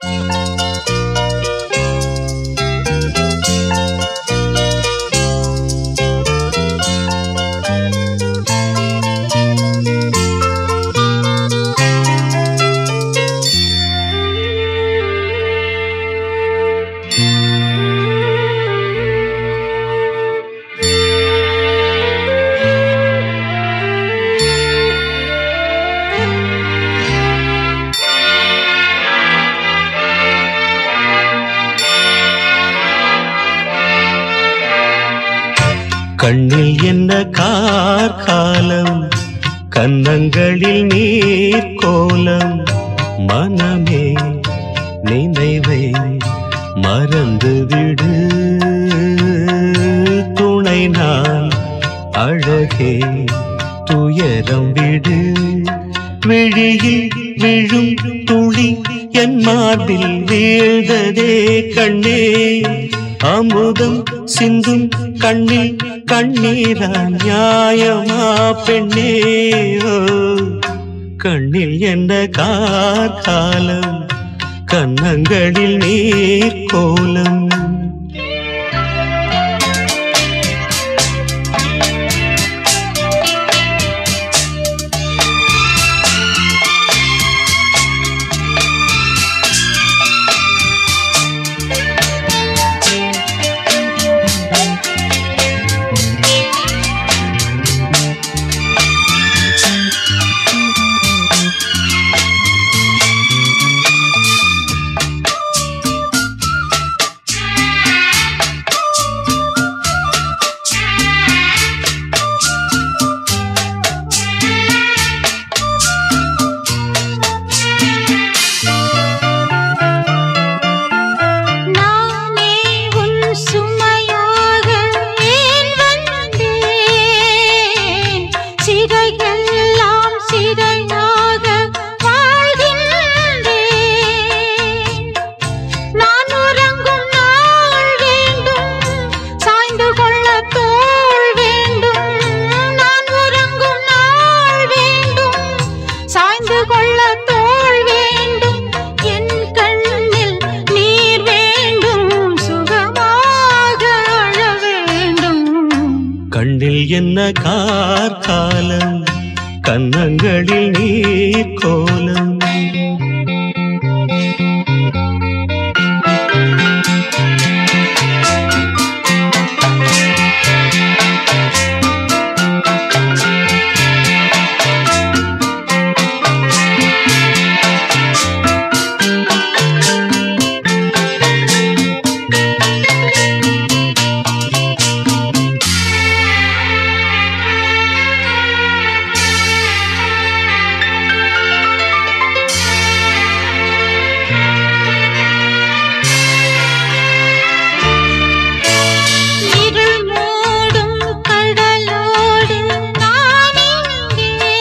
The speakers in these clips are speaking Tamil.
கண்ணில் என்ன கார்காலம் கன்னங்களில் நீர் கோலம் மனமே நினைவை மறந்து விடு துணை நான் அழகே துயரம் விடு விழியில் விழும் துளி என் மார்பில் வீழ்ந்ததே கண்ணே அமுதம் சிந்தும் கண்ணில் கண்ணீரா நியாயமா பெண்ணே ஓ, கண்ணில் என்ன காலம் கன்னங்களில் நீர் கோலம் நானே உன் சுமையாக ஏன் வந்தேன் சிறையெல்லாம் சிறையாக வாழ்கின்றேன் நான் உறங்கும் நாள் வேண்டும் சாய்ந்து கொள்ள தோள் வேண்டும் நான் உறங்கும் நாள் வேண்டும் சாய்ந்து கொள்ள தோள் வேண்டும் என் கண்ணில் நீர் வேண்டும் சுகமாக அழ வேண்டும் கண்ணில் என்ன கார்காலம் கன்னங்களில் நீர் கோலம் இருள் மூடும் கடலோடு நான் இங்கே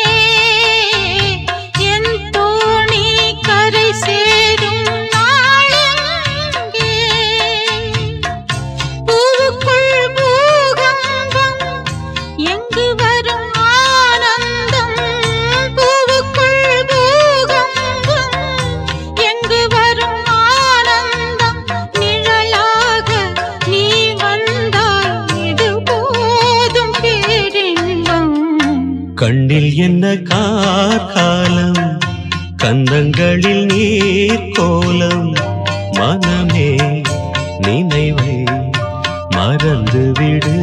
என் தோணி கரை சேரும் நாளெங்கே பூவுக்குள் பூகம்பம் எங்கு வரும் ஆனந்தம் பூவுக்குள் பூகம்பம் எங்கு வரும் ஆனந்தம் நிழலாக நீ வந்தால் இது போதும் பேரின்பம் கண்ணில் என்ன கார்காலம் கந்தங்களில் நீர் கோலம் மனமே நினைவை மறந்து விடு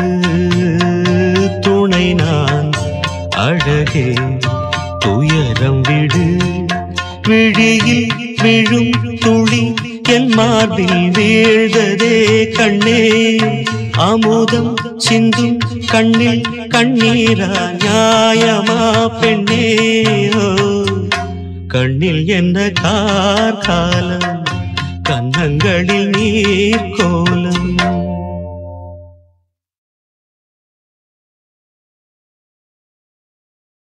துணை நான் அழகே துயரம் விடு விழியில் விழும் துளி என் மார்பில் வீழ்ந்ததே கண்ணே அமுதம் சிந்தும் கண்ணில் கண்ணீரா நியாயமா பெண்ணே ஓ, கண்ணில் என்ன கார்காலம் கன்னங்களில் நீர் கோலம்